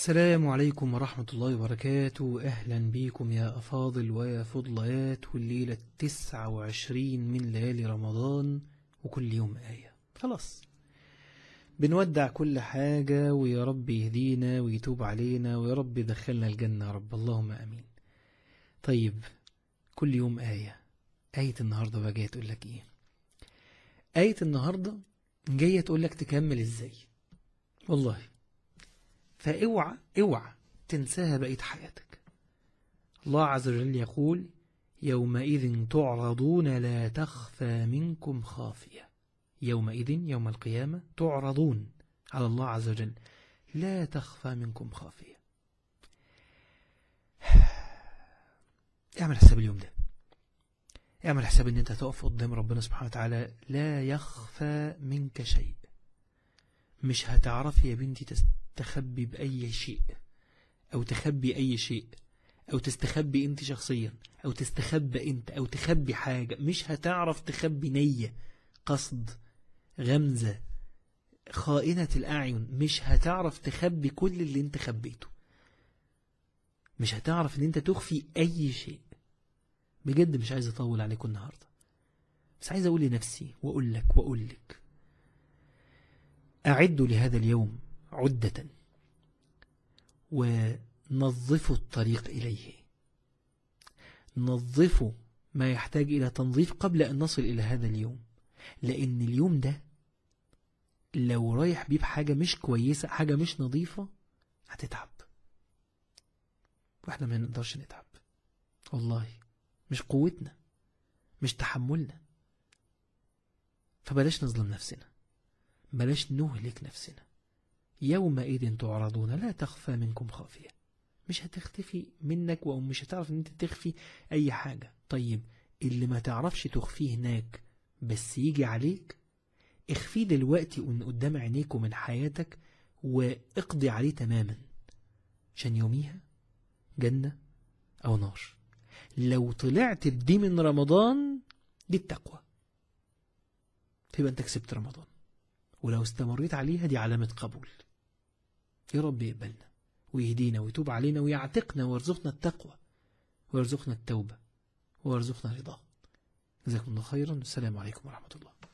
السلام عليكم ورحمة الله وبركاته أهلا بكم يا أفاضل ويا فضليات والليلة التسعة وعشرين من ليالي رمضان وكل يوم آية خلاص بنودع كل حاجة ويا رب يهدينا ويتوب علينا ويا رب يدخلنا الجنة يا رب اللهم أمين طيب كل يوم آية آية النهاردة بقى جاية تقول لك إيه آية النهاردة جاية تقول لك تكمل إزاي والله فاوعى اوعى تنساها بقية حياتك الله عز وجل يقول يومئذ تعرضون لا تخفى منكم خافية يومئذ يوم القيامة تعرضون على الله عز وجل لا تخفى منكم خافية اعمل حساب اليوم ده اعمل حساب ان انت تقف قدام ربنا سبحانه وتعالى لا يخفى منك شيء مش هتعرفي يا بنتي تستخبي بأي شيء أو تخبي أي شيء أو تستخبي أنت شخصيا أو تستخبى أنت أو تخبي حاجة مش هتعرف تخبي نية قصد غمزة خائنة الأعين مش هتعرف تخبي كل اللي انت خبيته مش هتعرف ان انت تخفي أي شيء بجد مش عايز أطول عليكم النهاردة بس عايز أقول لنفسي وأقول لك وأقول لك أعدوا لهذا اليوم عدة ونظفوا الطريق إليه نظفوا ما يحتاج إلى تنظيف قبل أن نصل إلى هذا اليوم لأن اليوم ده لو رايح بيه بحاجة مش كويسة حاجة مش نظيفة هتتعب واحنا ما نقدرش نتعب والله مش قوتنا مش تحملنا فبلاش نظلم نفسنا بلاش نهلك نفسنا يومئذ تعرضون لا تخفى منكم خافية مش هتختفي منك ومش هتعرف ان انت تخفي اي حاجة طيب اللي ما تعرفش تخفيه هناك بس يجي عليك اخفيه دلوقتي من قدام عينيك ومن حياتك واقضي عليه تماما عشان يوميها جنة او نار لو طلعت بدي من رمضان دي التقوى فيبقى انت كسبت رمضان ولو استمريت عليها دي علامة قبول يا رب يقبلنا ويهدينا ويتوب علينا ويعتقنا ويرزقنا التقوى ويرزقنا التوبة ويرزقنا رضاه جزاكم الله خيرا والسلام عليكم ورحمة الله